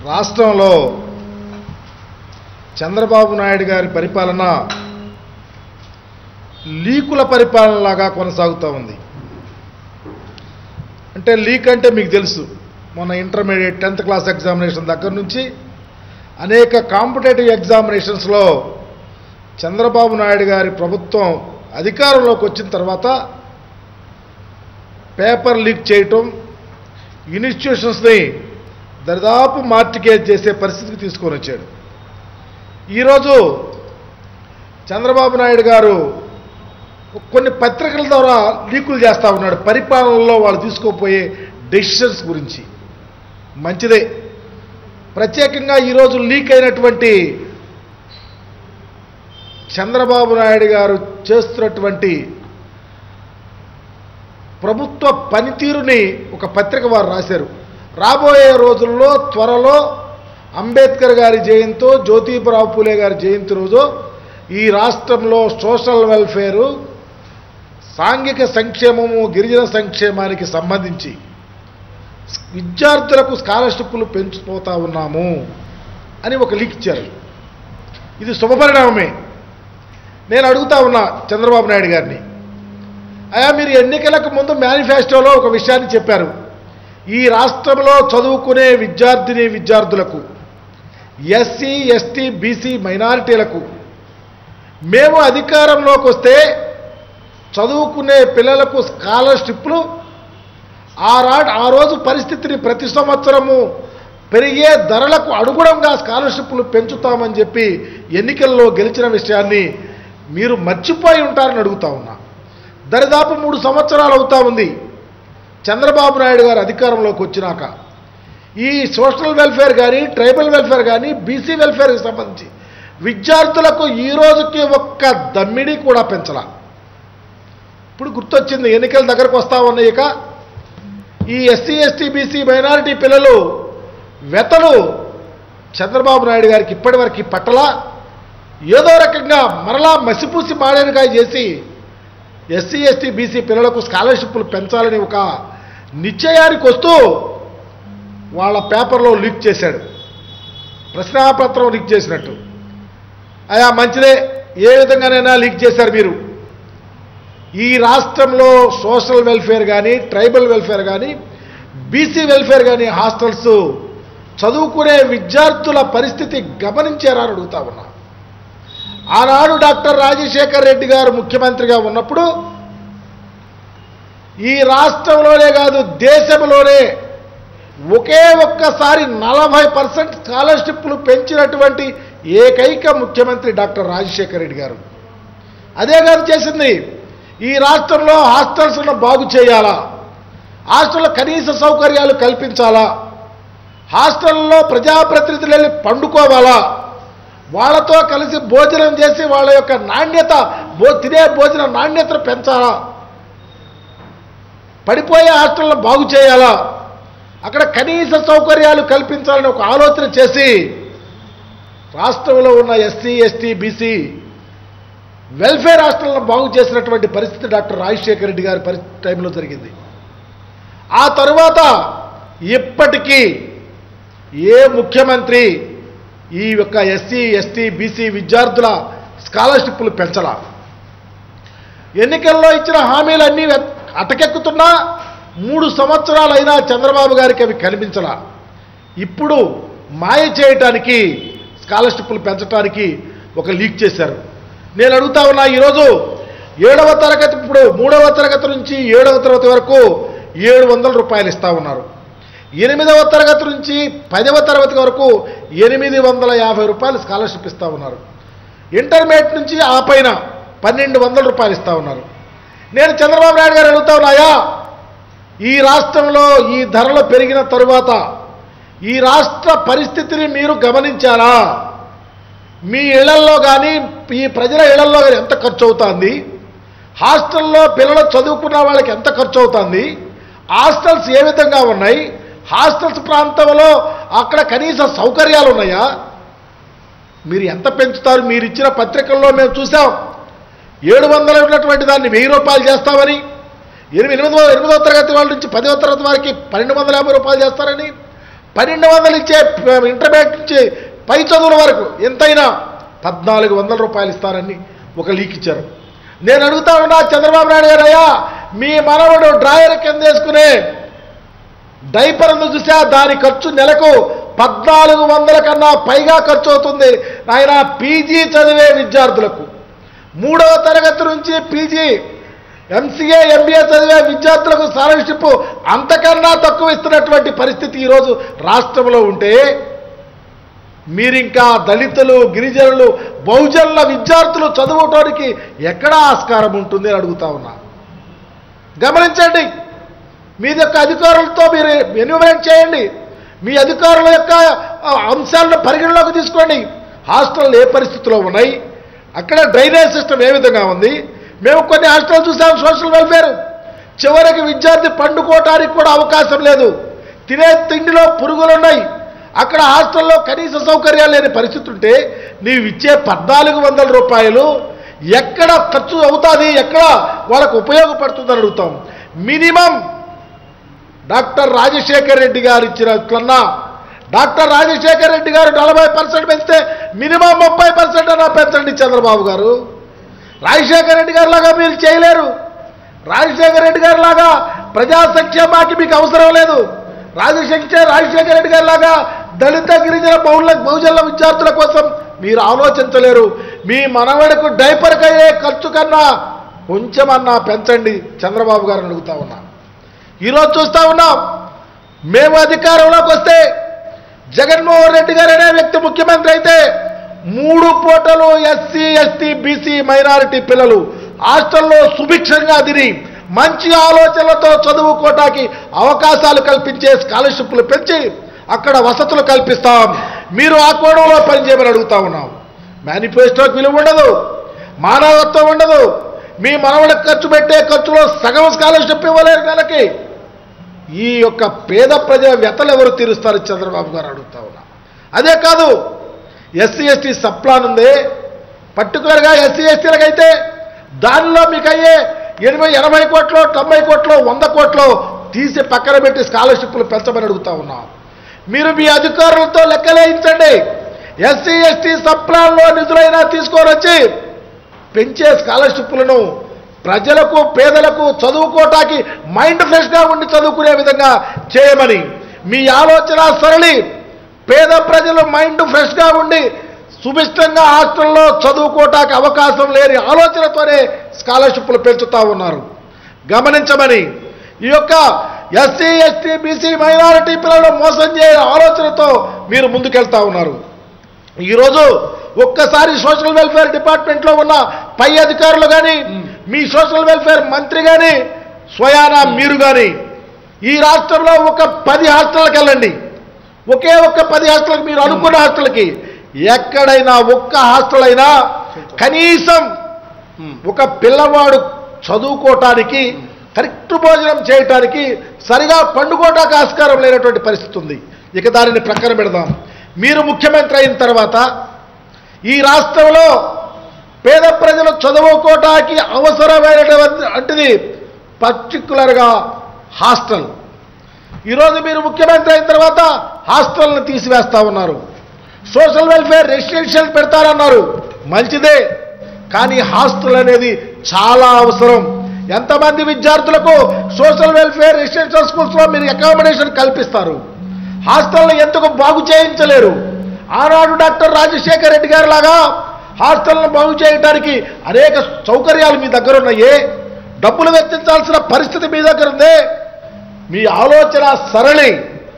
రాష్ట్రంలో చంద్రబాబు నాయుడు గారి పరిపాలన లీకుల పరిపాలనలాగా కొనసాగుతూ ఉంది అంటే లీక్ అంటే మీకు తెలుసు మొన్న ఇంటర్మీడియట్ టెన్త్ క్లాస్ ఎగ్జామినేషన్ దగ్గర నుంచి అనేక కాంపిటేటివ్ ఎగ్జామినేషన్స్లో చంద్రబాబు నాయుడు గారి ప్రభుత్వం అధికారంలోకి వచ్చిన తర్వాత పేపర్ లీక్ చేయటం ఇన్స్టిట్యూషన్స్ని దరిదాపు మార్టికేజ్ చేసే పరిస్థితికి తీసుకొని వచ్చాడు ఈరోజు చంద్రబాబు నాయుడు గారు కొన్ని పత్రికల ద్వారా లీకులు చేస్తూ ఉన్నాడు పరిపాలనలో వాళ్ళు తీసుకోపోయే డెసిషన్స్ గురించి మంచిదే ప్రత్యేకంగా ఈరోజు లీక్ అయినటువంటి చంద్రబాబు నాయుడు గారు చేస్తున్నటువంటి ప్రభుత్వ పనితీరుని ఒక పత్రిక వారు రాశారు రాబోయే రోజుల్లో త్వరలో అంబేద్కర్ గారి జయంతో జ్యోతిబరావు పూలే గారి జయంతి రోజు ఈ రాష్ట్రంలో సోషల్ వెల్ఫేరు సాంఘిక సంక్షేమము గిరిజన సంక్షేమానికి సంబంధించి విద్యార్థులకు స్కాలర్షిప్లు పెంచిపోతా ఉన్నాము అని ఒక లీక్ ఇచ్చారు ఇది శుభపరిణామమే నేను అడుగుతా ఉన్నా చంద్రబాబు నాయుడు గారిని అయా మీరు ఎన్నికలకు ముందు మేనిఫెస్టోలో ఒక విషయాన్ని చెప్పారు ఈ రాష్ట్రంలో చదువుకునే విద్యార్థిని విద్యార్థులకు ఎస్సీ ఎస్టీ బీసీ మైనారిటీలకు మేము అధికారంలోకి వస్తే చదువుకునే పిల్లలకు స్కాలర్షిప్లు ఆ రా ఆ రోజు పరిస్థితిని ప్రతి సంవత్సరము పెరిగే ధరలకు అనుగుణంగా స్కాలర్షిప్లు పెంచుతామని చెప్పి ఎన్నికల్లో గెలిచిన విషయాన్ని మీరు మర్చిపోయి ఉంటారని అడుగుతా ఉన్నా దరిదాపు మూడు సంవత్సరాలు అవుతా ఉంది చంద్రబాబు నాయుడు గారు అధికారంలోకి వచ్చినాక ఈ సోషల్ వెల్ఫేర్ కానీ ట్రైబల్ వెల్ఫేర్ కానీ బీసీ వెల్ఫేర్కి సంబంధించి విద్యార్థులకు ఈ రోజుకి ఒక్క దమ్మిడి కూడా పెంచలా ఇప్పుడు గుర్తొచ్చింది ఎన్నికల దగ్గరకు వస్తా ఉన్నాయి ఇక ఈ ఎస్సీ ఎస్టీ బీసీ మైనారిటీ పిల్లలు వెతలు చంద్రబాబు నాయుడు గారికి ఇప్పటివరకు పట్టలా ఏదో రకంగా మరలా మసిపూసి మాడేనుగా చేసి ఎస్సీ ఎస్టీ బీసీ పిల్లలకు స్కాలర్షిప్లు పెంచాలని ఒక నిశ్చయానికి వస్తూ వాళ్ళ పేపర్లో లీక్ చేశాడు ప్రశ్నాపత్రం లీక్ చేసినట్టు అయా మంచిదే ఏ విధంగానైనా లీక్ చేశారు మీరు ఈ రాష్ట్రంలో సోషల్ వెల్ఫేర్ కానీ ట్రైబల్ వెల్ఫేర్ కానీ బీసీ వెల్ఫేర్ కానీ హాస్టల్స్ చదువుకునే విద్యార్థుల పరిస్థితి గమనించారా అని అడుగుతా ఉన్నా ఆనాడు డాక్టర్ రాజశేఖర్ రెడ్డి గారు ముఖ్యమంత్రిగా ఉన్నప్పుడు ఈ రాష్ట్రంలోనే కాదు దేశంలోనే ఒకే ఒక్కసారి నలభై పర్సెంట్ స్కాలర్షిప్లు పెంచినటువంటి ఏకైక ముఖ్యమంత్రి డాక్టర్ రాజశేఖర్ రెడ్డి గారు అదే కాదు చేసింది ఈ రాష్ట్రంలో హాస్టల్స్ను బాగు చేయాలా హాస్టల్లో కనీస సౌకర్యాలు కల్పించాలా హాస్టల్లో ప్రజాప్రతినిధులు వెళ్ళి పండుకోవాలా వాళ్ళతో కలిసి భోజనం చేసి వాళ్ళ యొక్క నాణ్యత భో తినే భోజన నాణ్యతను పెంచాలా పడిపోయే హాస్టల్ను బాగు చేయాలా అక్కడ కనీస సౌకర్యాలు కల్పించాలని ఒక ఆలోచన చేసి రాష్ట్రంలో ఉన్న ఎస్సీ ఎస్టీ బీసీ వెల్ఫేర్ హాస్టల్ను బాగు చేసినటువంటి పరిస్థితి డాక్టర్ రాజశేఖర రెడ్డి గారి పరి టైంలో జరిగింది ఆ తరువాత ఇప్పటికీ ఏ ముఖ్యమంత్రి ఈ యొక్క ఎస్సీ ఎస్టీ బీసీ విద్యార్థుల స్కాలర్షిప్లు పెంచలా ఎన్నికల్లో ఇచ్చిన హామీలన్నీ వె- అటకెక్కుతున్నా మూడు సంవత్సరాలైనా చంద్రబాబు గారికి అవి కనిపించలా ఇప్పుడు మాయ చేయటానికి స్కాలర్షిప్లు పెంచడానికి ఒక లీక్ చేశారు నేను అడుగుతా ఉన్నా ఈరోజు ఏడవ తరగతి ఇప్పుడు మూడవ తరగతి నుంచి ఏడవ తరగతి వరకు ఏడు వందల రూపాయలు ఇస్తా ఉన్నారు ఎనిమిదవ తరగతి నుంచి పదవ తరగతి వరకు ఎనిమిది వందల యాభై రూపాయలు స్కాలర్షిప్ ఇస్తా ఉన్నారు ఇంటర్మీడియట్ నుంచి ఆ పైన పన్నెండు వందల రూపాయలు ఇస్తా ఉన్నారు నేను చంద్రబాబు నాయుడు గారు అడుగుతా ఉన్నాయా ఈ రాష్ట్రంలో ఈ ధరలు పెరిగిన తరువాత ఈ రాష్ట్ర పరిస్థితిని మీరు గమనించారా మీ ఇళ్లల్లో కానీ ఈ ప్రజల ఇళ్లల్లో కానీ ఎంత ఖర్చు అవుతుంది హాస్టల్లో పిల్లలు చదువుకున్న వాళ్ళకి ఎంత ఖర్చు అవుతుంది హాస్టల్స్ ఏ విధంగా ఉన్నాయి హాస్టల్స్ ప్రాంతంలో అక్కడ కనీస సౌకర్యాలు ఉన్నాయా మీరు ఎంత పెంచుతారు మీరు ఇచ్చిన పత్రికల్లో మేము చూసాం ఏడు వందలు ఉన్నటువంటి దాన్ని వెయ్యి రూపాయలు చేస్తామని ఎనిమిది ఎనిమిదో ఎనిమిదో తరగతి వాళ్ళ నుంచి పదవ తరగతి వారికి పన్నెండు వందల యాభై రూపాయలు చేస్తారని పన్నెండు వందలు ఇచ్చే ఇంటర్మీడియట్ నుంచి పై చదువుల వరకు ఎంతైనా పద్నాలుగు వందల రూపాయలు ఇస్తారని ఒక లీక్ ఇచ్చారు నేను అడుగుతా ఉన్నా చంద్రబాబు నాయుడు గారు అయ్యా మీ మనవడు డ్రాయర్ కింద వేసుకునే డైపర్ ఉంది చూసా దాని ఖర్చు నెలకు పద్నాలుగు వందల కన్నా పైగా ఖర్చు అవుతుంది ఆయన పీజీ చదివే విద్యార్థులకు మూడవ తరగతి నుంచి పీజీ ఎంసీఏ ఎంబీఏ చదివే విద్యార్థులకు స్కాలర్షిప్ అంతకన్నా తక్కువ ఇస్తున్నటువంటి పరిస్థితి ఈరోజు రాష్ట్రంలో ఉంటే మీరింకా దళితులు గిరిజనులు బహుజనుల విద్యార్థులు చదువుకోవడానికి ఎక్కడా ఆస్కారం ఉంటుంది అని అడుగుతా ఉన్నా గమనించండి మీ యొక్క అధికారులతో మీరు ఎన్యూమరేట్ చేయండి మీ అధికారుల యొక్క ఆ, అంశాలను పరిగణలోకి తీసుకోండి హాస్టల్ ఏ పరిస్థితిలో ఉన్నాయి అక్కడ డ్రైనేజ్ సిస్టమ్ ఏ విధంగా ఉంది మేము కొన్ని హాస్టల్ చూసాం సోషల్ వెల్ఫేర్ చివరికి విద్యార్థి పండుకోవటానికి కూడా అవకాశం లేదు తినే తిండిలో పురుగులు ఉన్నాయి అక్కడ హాస్టల్లో కనీస సౌకర్యాలు లేని పరిస్థితి ఉంటే నీవు ఇచ్చే పద్నాలుగు వందల రూపాయలు ఎక్కడ ఖర్చు అవుతుంది ఎక్కడ వాళ్ళకు ఉపయోగపడుతుందని అడుగుతాం మినిమం డాక్టర్ రాజశేఖర్ రెడ్డి గారు ఇచ్చినట్లన్నా డాక్టర్ రాజశేఖర్ రెడ్డి గారు నలభై పర్సెంట్ పెంచితే మినిమం ముప్పై పర్సెంట్ అన్నా పెంచండి చంద్రబాబు గారు రాజశేఖర్ రెడ్డి గారు లాగా మీరు చేయలేరు రాజశేఖర్ రెడ్డి గారి లాగా ప్రజా సంక్షేమానికి మీకు అవసరం లేదు రాజశేఖర్ రాజశేఖర్ రెడ్డి గారి లాగా దళిత గిరిజన బహుళ బహుజనుల విద్యార్థుల కోసం మీరు ఆలోచించలేరు మీ మనవడికి డైపర్కి అయ్యే ఖర్చు కన్నా కొంచెమన్నా పెంచండి చంద్రబాబు గారిని అడుగుతా ఉన్నా ఈరోజు చూస్తా ఉన్నాం మేము అధికారంలోకి వస్తే జగన్మోహన్ రెడ్డి గారు అనే వ్యక్తి ముఖ్యమంత్రి అయితే మూడు పూటలు ఎస్సీ ఎస్టీ బీసీ మైనారిటీ పిల్లలు హాస్టల్లో సుభిక్షంగా తిని మంచి ఆలోచనలతో చదువుకోవటానికి అవకాశాలు కల్పించే స్కాలర్షిప్లు పెంచి అక్కడ వసతులు కల్పిస్తాం మీరు ఆ కోణంలో పనిచేయమని అడుగుతా ఉన్నాం మేనిఫెస్టోకి విలువ ఉండదు మానవత్వం ఉండదు మీ మనవడికి ఖర్చు పెట్టే ఖర్చులో సగం స్కాలర్షిప్ ఇవ్వలేరు నెలకి ఈ యొక్క పేద ప్రజల వ్యతలు ఎవరు తీరుస్తారు చంద్రబాబు గారు అడుగుతా ఉన్నా అదే కాదు ఎస్సీ ఎస్టీ సప్లాన్ ఉంది పర్టికులర్గా ఎస్సీ ఎస్టీలకు అయితే దానిలో మీకు అయ్యే ఎనభై ఎనభై కోట్లు తొంభై కోట్లు వంద కోట్లు తీసి పక్కన పెట్టి స్కాలర్షిప్లు పెంచమని అడుగుతా ఉన్నాం మీరు మీ అధికారులతో లెక్కలేయించండి ఎస్సీ ఎస్టీ సప్లాన్లో నిధులైనా తీసుకొని వచ్చి పెంచే స్కాలర్షిప్లను ప్రజలకు పేదలకు చదువుకోవటానికి మైండ్ ఫ్రెష్గా ఉండి చదువుకునే విధంగా చేయమని మీ ఆలోచన సరళి పేద ప్రజలు మైండ్ ఫ్రెష్గా ఉండి సుభిష్టంగా హాస్టల్లో చదువుకోవటానికి అవకాశం లేని ఆలోచనతోనే స్కాలర్షిప్లు పెంచుతా ఉన్నారు గమనించమని ఈ యొక్క ఎస్సీ ఎస్టీ బీసీ మైనారిటీ పిల్లలను మోసం చేయ ఆలోచనతో మీరు ముందుకెళ్తా ఉన్నారు ఈరోజు ఒక్కసారి సోషల్ వెల్ఫేర్ డిపార్ట్మెంట్లో ఉన్న పై అధికారులు కానీ మీ సోషల్ వెల్ఫేర్ మంత్రి కానీ స్వయానా మీరు కానీ ఈ రాష్ట్రంలో ఒక పది హాస్టల్కి వెళ్ళండి ఒకే ఒక్క పది హాస్టల్కి మీరు అనుకున్న హాస్టల్కి ఎక్కడైనా ఒక్క హాస్టల్ అయినా కనీసం ఒక పిల్లవాడు చదువుకోవటానికి కరెక్ట్ భోజనం చేయటానికి సరిగా పండుకోవటానికి ఆస్కారం లేనటువంటి పరిస్థితి ఉంది ఇక దానిని ప్రక్కన పెడదాం మీరు ముఖ్యమంత్రి అయిన తర్వాత ఈ రాష్ట్రంలో పేద ప్రజలు చదువుకోవటానికి అవసరమైనటువంటిది పర్టికులర్గా హాస్టల్ ఈరోజు మీరు ముఖ్యమంత్రి అయిన తర్వాత హాస్టల్ని తీసివేస్తా ఉన్నారు సోషల్ వెల్ఫేర్ రెసిడెన్షియల్ పెడతారన్నారు మంచిదే కానీ హాస్టల్ అనేది చాలా అవసరం ఎంతమంది విద్యార్థులకు సోషల్ వెల్ఫేర్ రెసిడెన్షియల్ స్కూల్స్లో మీరు అకామిడేషన్ కల్పిస్తారు హాస్టల్ని ఎందుకు బాగు చేయించలేరు ఆనాడు డాక్టర్ రాజశేఖర్ రెడ్డి గారి లాగా హాస్టల్ను బాగు చేయడానికి అనేక సౌకర్యాలు మీ దగ్గర ఉన్నాయే డబ్బులు వెచ్చించాల్సిన పరిస్థితి మీ దగ్గర ఉందే మీ ఆలోచన సరళి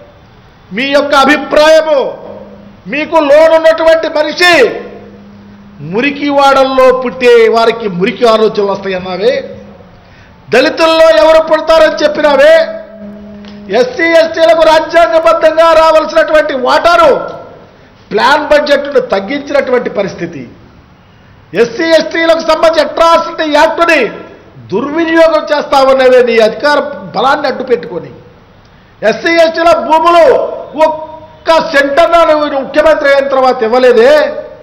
మీ యొక్క అభిప్రాయము మీకు లోనున్నటువంటి మనిషి మురికి వాడల్లో పుట్టే వారికి మురికి ఆలోచనలు వస్తాయన్నావే దళితుల్లో ఎవరు పుడతారని చెప్పినావే ఎస్సీ ఎస్టీలకు రాజ్యాంగబద్ధంగా రావాల్సినటువంటి వాటాను ప్లాన్ బడ్జెట్ను తగ్గించినటువంటి పరిస్థితి ఎస్సీ ఎస్టీలకు సంబంధించి అట్రాసిటీ యాక్టుని దుర్వినియోగం చేస్తామన్నవే నీ అధికార బలాన్ని అడ్డు పెట్టుకొని ఎస్సీ ఎస్టీల భూములు ఒక్క సెంటర్న నువ్వు ముఖ్యమంత్రి అయిన తర్వాత ఇవ్వలేదే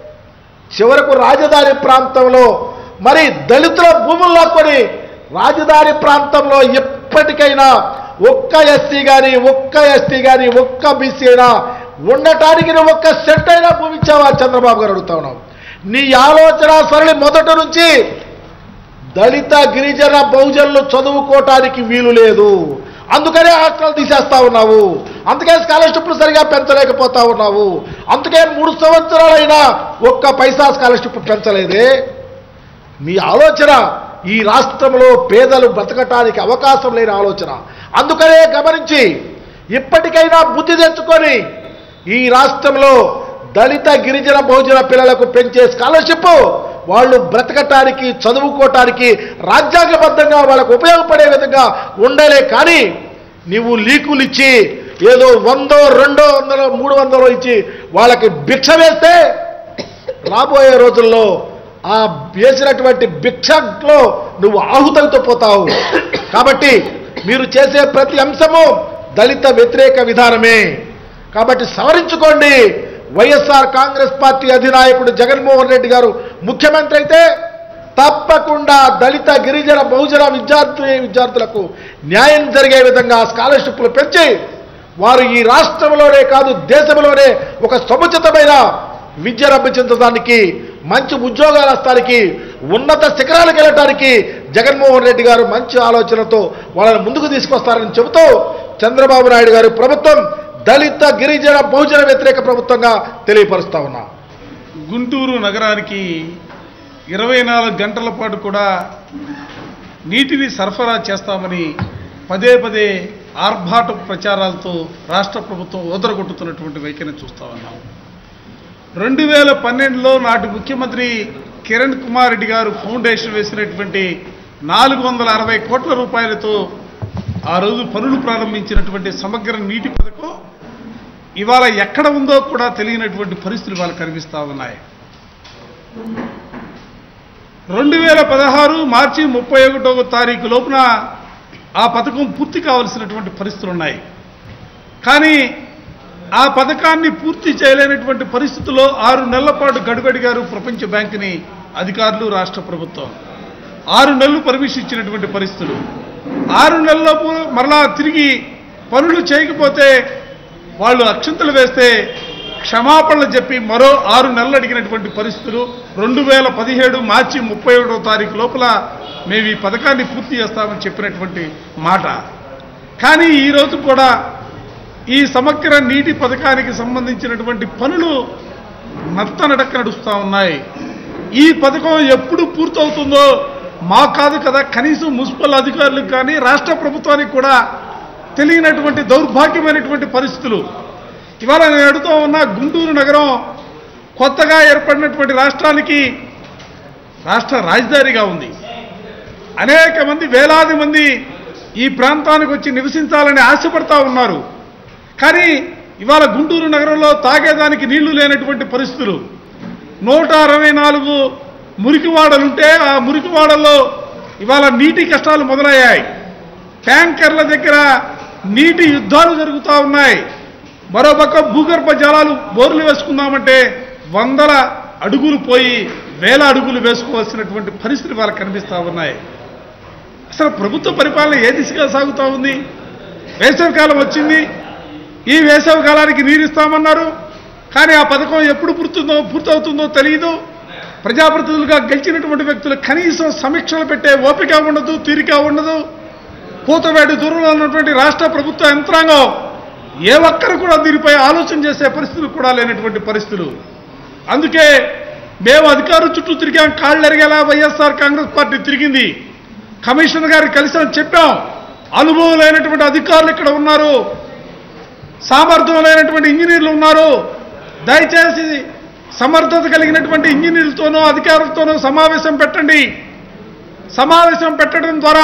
చివరకు రాజధాని ప్రాంతంలో మరి దళితుల భూములు లాక్కొని రాజధాని ప్రాంతంలో ఎప్పటికైనా ఒక్క ఎస్సీ కానీ ఒక్క ఎస్టీ కానీ ఒక్క బీసీ అయినా ఉండటానికి నువ్వు ఒక్క సెట్ అయినా భూమి ఇచ్చావా చంద్రబాబు గారు అడుగుతా ఉన్నావు నీ ఆలోచన సరళి మొదటి నుంచి దళిత గిరిజన బహుజనులు చదువుకోవటానికి వీలు లేదు అందుకనే హాస్టల్ తీసేస్తా ఉన్నావు అందుకే స్కాలర్షిప్లు సరిగా పెంచలేకపోతా ఉన్నావు అందుకే మూడు సంవత్సరాలైనా ఒక్క పైసా స్కాలర్షిప్ పెంచలేదే మీ ఆలోచన ఈ రాష్ట్రంలో పేదలు బ్రతకటానికి అవకాశం లేని ఆలోచన అందుకనే గమనించి ఇప్పటికైనా బుద్ధి తెచ్చుకొని ఈ రాష్ట్రంలో దళిత గిరిజన బహుజన పిల్లలకు పెంచే స్కాలర్షిప్ వాళ్ళు బ్రతకటానికి చదువుకోవటానికి రాజ్యాంగబద్ధంగా వాళ్ళకు ఉపయోగపడే విధంగా ఉండలే కానీ నీవు లీకులు ఇచ్చి ఏదో వందో రెండో వందలో మూడు వందలో ఇచ్చి వాళ్ళకి భిక్ష వేస్తే రాబోయే రోజుల్లో ఆ వేసినటువంటి భిక్షలో నువ్వు ఆహుతలతో పోతావు కాబట్టి మీరు చేసే ప్రతి అంశము దళిత వ్యతిరేక విధానమే కాబట్టి సవరించుకోండి వైఎస్ఆర్ కాంగ్రెస్ పార్టీ అధినాయకుడు జగన్మోహన్ రెడ్డి గారు ముఖ్యమంత్రి అయితే తప్పకుండా దళిత గిరిజన బహుజన విద్యార్థి విద్యార్థులకు న్యాయం జరిగే విధంగా స్కాలర్షిప్లు పెంచి వారు ఈ రాష్ట్రంలోనే కాదు దేశంలోనే ఒక సముచితమైన విద్యను అభ్యసించడానికి మంచి ఉద్యోగాలు వస్తానికి ఉన్నత శిఖరాలకు వెళ్ళటానికి జగన్మోహన్ రెడ్డి గారు మంచి ఆలోచనతో వాళ్ళని ముందుకు తీసుకొస్తారని చెబుతూ చంద్రబాబు నాయుడు గారి ప్రభుత్వం దళిత గిరిజన బహుజన వ్యతిరేక ప్రభుత్వంగా తెలియపరుస్తా ఉన్నా గుంటూరు నగరానికి ఇరవై నాలుగు గంటల పాటు కూడా నీటిని సరఫరా చేస్తామని పదే పదే ఆర్భాట ప్రచారాలతో రాష్ట్ర ప్రభుత్వం ఊదరగొట్టుతున్నటువంటి వైఖరిని చూస్తా ఉన్నాం రెండు వేల పన్నెండులో నాటి ముఖ్యమంత్రి కిరణ్ కుమార్ రెడ్డి గారు ఫౌండేషన్ వేసినటువంటి నాలుగు వందల అరవై కోట్ల రూపాయలతో ఆ రోజు పనులు ప్రారంభించినటువంటి సమగ్ర నీటి పథకం ఇవాళ ఎక్కడ ఉందో కూడా తెలియనటువంటి పరిస్థితులు ఇవాళ కనిపిస్తా ఉన్నాయి రెండు వేల పదహారు మార్చి ముప్పై ఒకటవ తారీఖు లోపున ఆ పథకం పూర్తి కావలసినటువంటి పరిస్థితులు ఉన్నాయి కానీ ఆ పథకాన్ని పూర్తి చేయలేనటువంటి పరిస్థితుల్లో ఆరు నెలల పాటు గడుగడిగారు ప్రపంచ బ్యాంకుని అధికారులు రాష్ట్ర ప్రభుత్వం ఆరు నెలలు పర్మిషన్ ఇచ్చినటువంటి పరిస్థితులు ఆరు నెలలలోపు మరలా తిరిగి పనులు చేయకపోతే వాళ్ళు అక్షంతలు వేస్తే క్షమాపణలు చెప్పి మరో ఆరు నెలలు అడిగినటువంటి పరిస్థితులు రెండు వేల పదిహేడు మార్చి ముప్పై ఒకటో తారీఖు లోపల మేము ఈ పథకాన్ని పూర్తి చేస్తామని చెప్పినటువంటి మాట కానీ ఈరోజు కూడా ఈ సమగ్ర నీటి పథకానికి సంబంధించినటువంటి పనులు నత్తనడక్క నడుస్తూ ఉన్నాయి ఈ పథకం ఎప్పుడు పూర్తవుతుందో మా కాదు కదా కనీసం మున్సిపల్ అధికారులకు కానీ రాష్ట్ర ప్రభుత్వానికి కూడా తెలియనటువంటి దౌర్భాగ్యమైనటువంటి పరిస్థితులు ఇవాళ నేను అడుగుతూ ఉన్న గుంటూరు నగరం కొత్తగా ఏర్పడినటువంటి రాష్ట్రానికి రాష్ట్ర రాజధానిగా ఉంది అనేక మంది వేలాది మంది ఈ ప్రాంతానికి వచ్చి నివసించాలని ఆశపడతా ఉన్నారు కానీ ఇవాళ గుంటూరు నగరంలో తాగేదానికి నీళ్లు లేనటువంటి పరిస్థితులు నూట అరవై నాలుగు మురికివాడలుంటే ఆ మురికివాడల్లో ఇవాళ నీటి కష్టాలు మొదలయ్యాయి ట్యాంకర్ల దగ్గర నీటి యుద్ధాలు జరుగుతూ ఉన్నాయి మరోపక్క భూగర్భ జలాలు బోర్లు వేసుకుందామంటే వందల అడుగులు పోయి వేల అడుగులు వేసుకోవాల్సినటువంటి పరిస్థితులు వాళ్ళకి కనిపిస్తూ ఉన్నాయి అసలు ప్రభుత్వ పరిపాలన ఏ దిశగా సాగుతూ ఉంది వేసవికాలం వచ్చింది ఈ వేసవి కాలానికి నీరు ఇస్తామన్నారు కానీ ఆ పథకం ఎప్పుడు పూర్తుందో పూర్తవుతుందో తెలియదు ప్రజాప్రతినిధులుగా గెలిచినటువంటి వ్యక్తులు కనీసం సమీక్షలు పెట్టే ఓపిక ఉండదు తీరిక ఉండదు కూతవేడి దూరంలో ఉన్నటువంటి రాష్ట్ర ప్రభుత్వ యంత్రాంగం ఏ ఒక్కరు కూడా దీనిపై ఆలోచన చేసే పరిస్థితులు కూడా లేనటువంటి పరిస్థితులు అందుకే మేము అధికారుల చుట్టూ తిరిగాం కాళ్ళు ఎరిగేలా వైఎస్ఆర్ కాంగ్రెస్ పార్టీ తిరిగింది కమిషనర్ గారికి కలిసి చెప్పాం అనుభవం లేనటువంటి అధికారులు ఇక్కడ ఉన్నారు సామర్థ్యం లేనటువంటి ఇంజనీర్లు ఉన్నారు దయచేసి సమర్థత కలిగినటువంటి ఇంజనీర్లతోనూ అధికారులతోనూ సమావేశం పెట్టండి సమావేశం పెట్టడం ద్వారా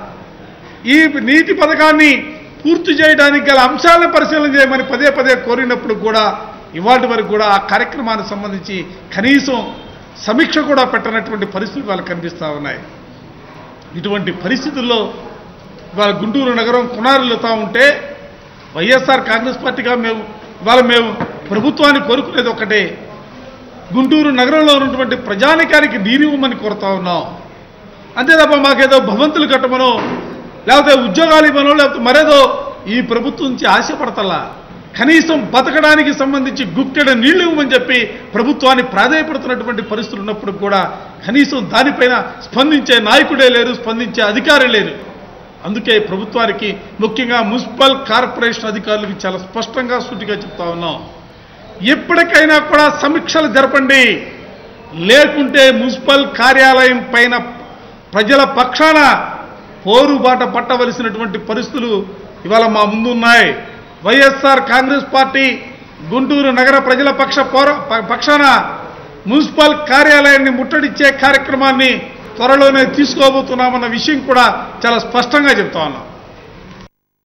ఈ నీతి పథకాన్ని పూర్తి చేయడానికి గల అంశాలను పరిశీలన చేయమని పదే పదే కోరినప్పుడు కూడా ఇవాటి వరకు కూడా ఆ కార్యక్రమానికి సంబంధించి కనీసం సమీక్ష కూడా పెట్టనటువంటి పరిస్థితులు వాళ్ళకి కనిపిస్తూ ఉన్నాయి ఇటువంటి పరిస్థితుల్లో ఇవాళ గుంటూరు నగరం కునారులుతా ఉంటే వైఎస్ఆర్ కాంగ్రెస్ పార్టీగా మేము ఇవాళ మేము ప్రభుత్వాన్ని కోరుకునేది ఒకటే గుంటూరు నగరంలో ఉన్నటువంటి ప్రజానికానికి నీరివ్వమని కోరుతా ఉన్నాం అంతే తప్ప మాకేదో భవంతులు కట్టమనో లేకపోతే ఉద్యోగాలు ఇవ్వనో లేకపోతే మరేదో ఈ ప్రభుత్వం నుంచి ఆశపడతలా కనీసం బతకడానికి సంబంధించి గుక్కెడ నీళ్లు ఇవ్వమని చెప్పి ప్రభుత్వాన్ని ప్రాధాయపడుతున్నటువంటి పరిస్థితులు ఉన్నప్పుడు కూడా కనీసం దానిపైన స్పందించే నాయకుడే లేరు స్పందించే అధికారి లేరు అందుకే ప్రభుత్వానికి ముఖ్యంగా మున్సిపల్ కార్పొరేషన్ అధికారులకు చాలా స్పష్టంగా సూటిగా చెప్తా ఉన్నాం ఎప్పటికైనా కూడా సమీక్షలు జరపండి లేకుంటే మున్సిపల్ కార్యాలయం పైన ప్రజల పక్షాన పోరుబాట పట్టవలసినటువంటి పరిస్థితులు ఇవాళ మా ముందు ఉన్నాయి వైఎస్ఆర్ కాంగ్రెస్ పార్టీ గుంటూరు నగర ప్రజల పక్ష పోర ప- పక్షాన మున్సిపల్ కార్యాలయాన్ని ముట్టడిచ్చే కార్యక్రమాన్ని త్వరలోనే తీసుకోబోతున్నామన్న విషయం కూడా చాలా స్పష్టంగా చెప్తా ఉన్నాం